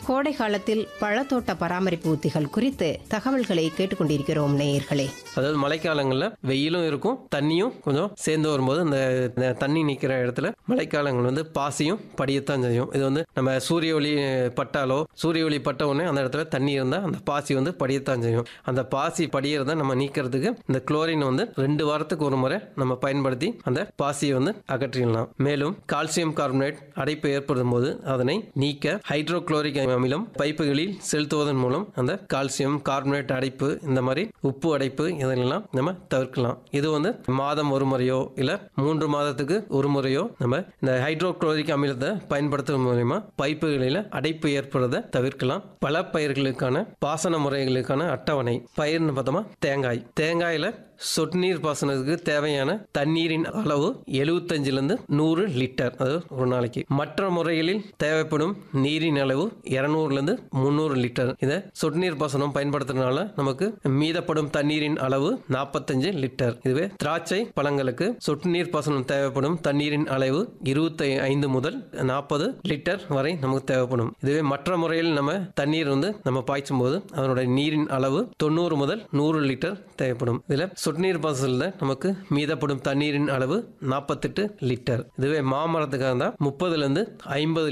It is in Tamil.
கோடை காலத்தில் பழத்தோட்ட பராமரிப்பு உத்திகள் குறித்து தகவல்களை கேட்டுக்கொண்டிருக்கிறோம் நேயர்களே அதாவது மழைக்காலங்களில் வெயிலும் இருக்கும் தண்ணியும் கொஞ்சம் சேர்ந்து வரும்போது இந்த இந்த தண்ணி நிற்கிற இடத்துல மழைக்காலங்கள் வந்து பாசியும் படியத்தான் செய்யும் இது வந்து நம்ம சூரிய ஒளி பட்டாலோ சூரிய ஒளி பட்ட உடனே அந்த இடத்துல தண்ணி இருந்தால் அந்த பாசி வந்து படியத்தான் செய்யும் அந்த பாசி படியறத நம்ம நீக்கிறதுக்கு இந்த குளோரின் வந்து ரெண்டு வாரத்துக்கு ஒரு முறை நம்ம பயன்படுத்தி அந்த பாசியை வந்து அகற்றிடலாம் மேலும் கால்சியம் கார்பனேட் அடைப்பு ஏற்படும் போது அதனை நீக்க ஹைட்ரோகுளோரிக் அமிலம் பைப்புகளில் செலுத்துவதன் மூலம் அந்த கால்சியம் கார்பனேட் அடைப்பு இந்த மாதிரி உப்பு அடைப்பு இதெல்லாம் நம்ம தவிர்க்கலாம் இது வந்து மாதம் ஒரு முறையோ இல்ல மூன்று மாதத்துக்கு ஒரு முறையோ நம்ம இந்த ஹைட்ரோகுளோரிக் அமிலத்தை பயன்படுத்துவதன் மூலயமா பைப்புகளில் அடைப்பு ஏற்படுறதை தவிர்க்கலாம் பல பயிர்களுக்கான பாசன முறைகளுக்கான அட்டவணை பயிர்னு பார்த்தோமா தேங்காய் தேங்காயில சொட்டு நீர் பாசனத்துக்கு தேவையான தண்ணீரின் அளவு எழுபத்தஞ்சிலிருந்து நூறு லிட்டர் அது ஒரு நாளைக்கு மற்ற முறைகளில் தேவைப்படும் நீரின் அளவு இருநூறுலேருந்து முந்நூறு லிட்டர் இதை சொட்டு நீர் பாசனம் பயன்படுத்துறதுனால நமக்கு மீதப்படும் தண்ணீரின் அளவு நாற்பத்தஞ்சு லிட்டர் இதுவே திராட்சை பழங்களுக்கு சொட்டு நீர் பாசனம் தேவைப்படும் தண்ணீரின் அளவு இருபத்தி ஐந்து முதல் நாற்பது லிட்டர் வரை நமக்கு தேவைப்படும் இதுவே மற்ற முறையில் நம்ம தண்ணீர் வந்து நம்ம பாய்ச்சும் போது அதனுடைய நீரின் அளவு தொண்ணூறு முதல் நூறு லிட்டர் தேவைப்படும் இதுல சொட்டு நீர் பாசனத்தில் நமக்கு மீதப்படும் தண்ணீரின் அளவு நாற்பத்தெட்டு லிட்டர் இதுவே மாமரத்துக்காக இருந்தால் முப்பதுலேருந்து ஐம்பது